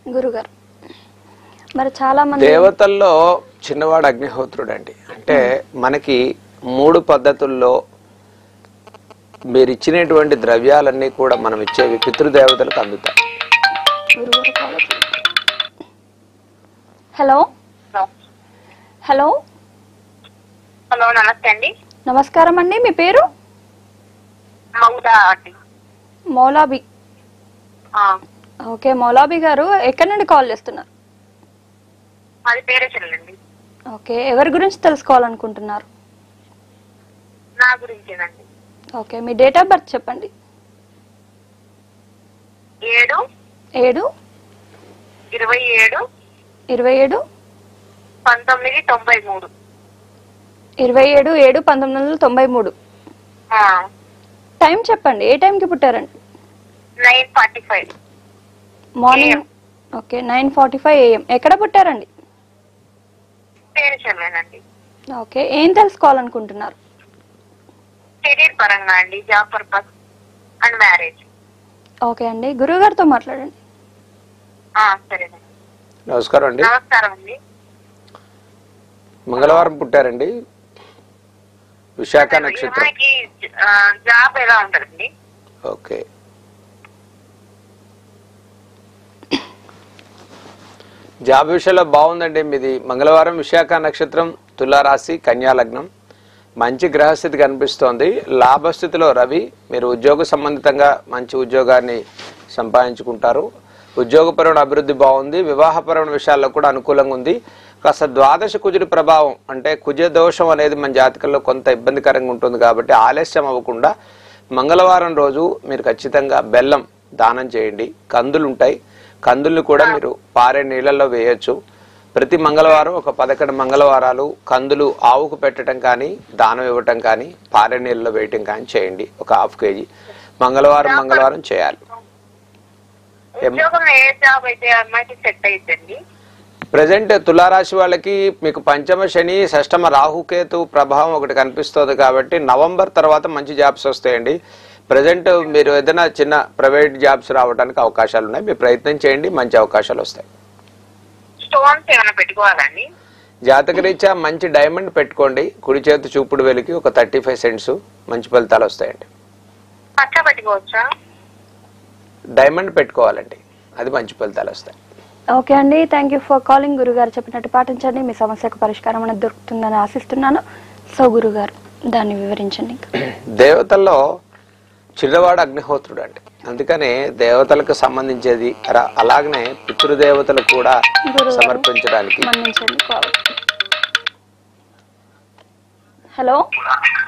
గురుగారు మరి చాలా మంది దేవతల్లో చిన్నవాడు అగ్నిహోత్రుడు అండి అంటే మనకి మూడు పద్ధతుల్లో మీరు ఇచ్చినటువంటి ద్రవ్యాలన్నీ కూడా మనం ఇచ్చేవి పితృదేవతలకు అందుతాయి గురుగారు కాల్ వచ్చింది. హలో హలో హలో నమస్తే అండి నమస్కారం అండి మీ పేరు మౌదా అండి మౌలాబీ ఆ, ఓకే మౌలాబీ గారు ఎక్కడి నుండి కాల్ చేస్తున్నారు మాది పేరే చెల్లండి ఓకే ఎవరి గురించి తెలుసుకోవాలనుకుంటున్నారు నా గురించేనండి ఓకే మీ డేట్ ఆఫ్ బర్త్ చెప్పండి ఏడు ఏడు ఇరవై ఏడు ఇరవై ఏడు పంతొమ్మిది తొంభై మూడు ఇరవై ఏడు ఏడు పంతొమ్మిది వందల తొంభై మూడు ఆ, టైం చెప్పండి ఏ టైంకి పుట్టారండి nine forty five morning okay nine forty five AM ఎక్కడ పుట్టారండి పేరు చెల్లేనండి ఓకే ఏం తెలుసుకోవాలనుకుంటున్నారు కెరీర్ పరంగా అండి job purpose and marriage okay అండి గురువుగారితో మాట్లాడండి ఆ, సరేనండి నమస్కారం అండి నమస్కారం అండి మంగళవారం పుట్టారండి విశాఖ నక్షత్రం అమ్మాయికి ఆ, జాబ్ ఎలా ఉంటుందండి ఓకే జాబ్ విషయంలో బాగుందండి మీది మంగళవారం విశాఖ నక్షత్రం తులారాశి కన్యా లగ్నం మంచి గ్రహస్థితి కనిపిస్తోంది లాభస్థితిలో రవి మీరు ఉద్యోగ సంబంధితంగా మంచి ఉద్యోగాన్ని సంపాదించుకుంటారు ఉద్యోగపరమైన అభివృద్ధి బాగుంది వివాహపరమైన విషయాల్లో కూడా అనుకూలంగా ఉంది కాస్త ద్వాదశ కుజుడి ప్రభావం అంటే కుజ దోషం అనేది మన జాతకంలో కొంత ఇబ్బందికరంగా ఉంటుంది కాబట్టి ఆలస్యం అవ్వకుండా మంగళవారం రోజు మీరు ఖచ్చితంగా బెల్లం దానం చేయండి కందులు ఉంటాయి కందుల్ని కూడా మీరు పారే నీళ్ళల్లో వేయొచ్చు ప్రతి మంగళవారం ఒక పదకొండు మంగళవారాలు కందులు ఆవుకు పెట్టడం కానీ దానం ఇవ్వటం కానీ పారే నీళ్ళలో వేయటం కానీ చేయండి ఒక హాఫ్ కేజీ మంగళవారం మంగళవారం చేయాలి ఏం- ఉద్యోగం ఏ జాబ్ అయితే ఆ అమ్మాయికి సెట్ అయిద్దండి ప్రజెంట్ తులారాశి వాళ్ళకి మీకు పంచమ శని షష్టమ రాహుకేతు ప్రభావం ఒకటి కనిపిస్తుంది కాబట్టి నవంబర్ తర్వాత మంచి జాబ్స్ వస్తాయండి ప్రజెంట్ మీరు ఏదైనా చిన్న ప్రైవేట్ జాబ్స్ రావడానికి అవకాశాలు ఉన్నాయి మీరు ప్రయత్నం చేయండి మంచి అవకాశాలు వస్తాయి స్టోన్స్ ఏమైనా పెట్టుకోవాలండి జాతకరీత్యా మంచి డైమండ్ పెట్టుకోండి కుడి చేతి చూపుడు వెలికి ఒక థర్టీ ఫైవ్ సెంట్స్ మంచి ఫలితాలు వస్తాయండి పచ్చ పెట్టుకోవచ్చా డైమండ్ పెట్టుకోవాలండి అది మంచి ఫలితాలు వస్తాయి ఓకే అండి థ్యాంక్ యూ ఫర్ కాలింగ్ గురుగారు చెప్పినట్టు పాటించండి మీ సమస్యకు పరిష్కారం అనేది దొరుకుతుందని ఆశిస్తున్నాను సో గురుగారు దాన్ని వివరించండి ఇంకా దేవతల్లో చిన్నవాడు అగ్నిహోత్రుడు అండి అందుకనే దేవతలకు సంబంధించేది ర- అలాగనే పితృదేవతలు కూడా గురుగారు. సమర్పించడానికి మన్నించండి కాల్ హలో